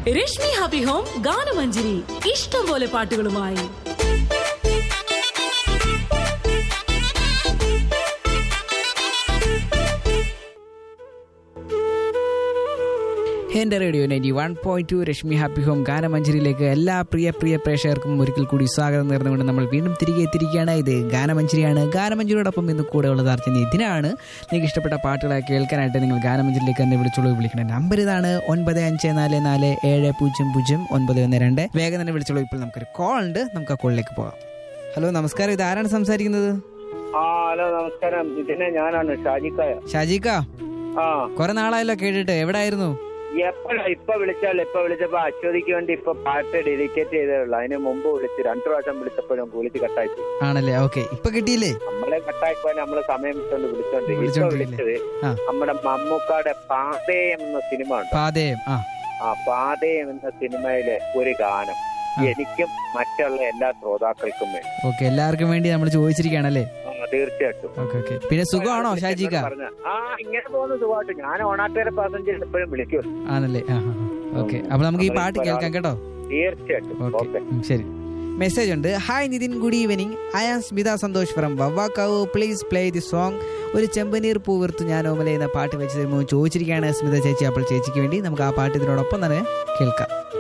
Rashmi happy home ഗാനമഞ്ജരി ഇഷ്ടം പോലെ പാട്ടുകളുമായി എൻ്റെ radio ninety one point two Rashmi happy home ഗാനമഞ്ചരിയിലേക്ക് എല്ലാ പ്രിയ പ്രിയ പ്രേക്ഷകർക്കും ഒരിക്കൽ കൂടി സ്വാഗതം നേർന്നുകൊണ്ട് നമ്മൾ വീണ്ടും തിരികെ എത്തിയിരിക്കുകയാണ് ഇത് ഗാനമഞ്ചരിയാണ് ഗാനമഞ്ചരിയോടൊപ്പം ഇന്ന് കൂടെ ഉള്ളത് അർച്ചന ഇതിനാണ് നിങ്ങൾക്ക് ഇഷ്ടപ്പെട്ട പാട്ടുകളെ കേൾക്കാനായിട്ട് നിങ്ങൾ ഗാനമഞ്ചരിയിലേക്ക് തന്നെ വിളിച്ചോളൂ വിളിക്കണ നമ്പർ ഇതാണ് ഒൻപത് അഞ്ച് നാല് നാല് ഏഴ് പൂജ്യം പൂജ്യം ഒൻപത് ഒന്ന് രണ്ട് വേഗം തന്നെ വിളിച്ചോളൂ ഇപ്പോൾ നമുക്കൊരു കോൾ ഉണ്ട് നമുക്ക് ആ കോളിലേക്ക് പോകാം ഹലോ നമസ്കാരം ഇത് ആരാണ് സംസാരിക്കുന്നത് ആ ഹലോ നമസ്കാരം ഇതിനെ ഞാനാണ് ഷാജിക്കായ ഷാജിക്ക ആ കുറെ നാളായല്ലോ കേട്ടിട്ട് എവിടായിരുന്നു എപ്പോഴാ ഇപ്പൊ വിളിച്ചാൽ ഇപ്പൊ വിളിച്ചപ്പോ അശ്വതിക്ക് വേണ്ടി ഇപ്പൊ പാട്ട് ഡെഡിക്കേറ്റ് ചെയ്തേ ഉള്ളൂ അതിന് മുമ്പ് വിളിച്ച് രണ്ടു പ്രാവശ്യം വിളിച്ചപ്പോഴും വിളിച്ച് കട്ടായി പോയി. ആണല്ലേ ഓക്കെ ഇപ്പൊ കിട്ടിയില്ലേ നമ്മളെ കട്ടായിപ്പോ നമ്മള് സമയം വിട്ടുകൊണ്ട് വിളിച്ചോണ്ട് ഇപ്പൊ വിളിച്ചോണ്ടിരിക്കില്ലേ? വിളിച്ചത് ആ. നമ്മുടെ മമ്മൂക്കാടെ പാതയം എന്ന സിനിമ ഉണ്ട് പാതയം ആ ആ പാതയം എന്ന സിനിമയിലെ ഒരു ഗാനം ആ. എനിക്കും മറ്റുള്ള എല്ലാ ശ്രോതാക്കൾക്കും വേണ്ടി ഓക്കെ എല്ലാവർക്കും വേണ്ടി നമ്മൾ ചോദിച്ചിരിക്കുകയാണല്ലേ ആ തീർച്ചയായിട്ടും ഓക്കെ ഓക്കെ പിന്നെ സുഖമാണോ ഷാജിക്ക പറഞ്ഞ ആ ഇങ്ങനെ പോകുന്ന സുഖമായിട്ട് ഞാൻ ഓണാട്ടുകാരെ പാസഞ്ചേഴ്സ് എപ്പോഴും വിളിക്കും ആണല്ലേ ആ ഓക്കെ അപ്പൊ നമുക്ക് ഈ പാട്ട് കേൾക്കാം കേട്ടോ തീർച്ചയായിട്ടും ഓക്കെ ഓക്കെ ശരി മെസ്സേജ് ഉണ്ട് hi Nithin good evening I am Smitha Santhosh from Vavvakkavu please play the song ഒരു ചെമ്പനീർ പൂവിർത്തു ഞാൻ ഓമല എന്ന പാട്ട് വെച്ച് തരുമ്പോൾ ചോദിച്ചിരിക്കുകയാണ് സ്മിത ചേച്ചി അപ്പോൾ ചേച്ചിക്ക് വേണ്ടി നമുക്ക് ആ പാട്ട് ഇതിനോടൊപ്പം തന്നെ കേൾക്കാം